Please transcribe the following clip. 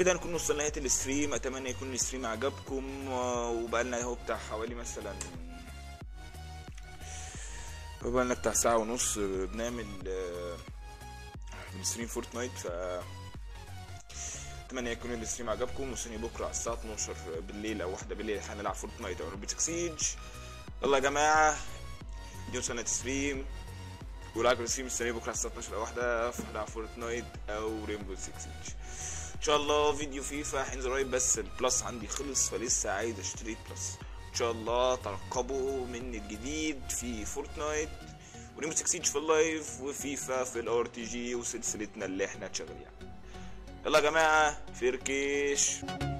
وبكده نكون وصلنا لنهايه الاستريم اتمنى يكون الاستريم عجبكم آه، وبقالنا اهو بتاع حوالي مثلا بقالنا بتاع ساعه ونص بنعمل آه، بنستريم فورتنايت ف اتمنى يكون الاستريم عجبكم وستاني بكره على الساعه 12 بالليل او واحدة بالليل هنلعب فورتنايت او روبوتك سيج يلا يا جماعه دي وصلنا الستريم ولايك الستريم استني بكره على الساعه 12 او واحدة هنلعب فورتنايت او ريمبو 6 سيج ان شاء الله فيديو فيفا هينزل قريب بس البلس عندي خلص فلسه عايز اشتري بلس ان شاء الله ترقبوا مني الجديد في فورتنايت وريمبو 6 سيج في اللايف وفيفا في الار تي جي وسلسلتنا اللي احنا شغالين يلا يا جماعه فركش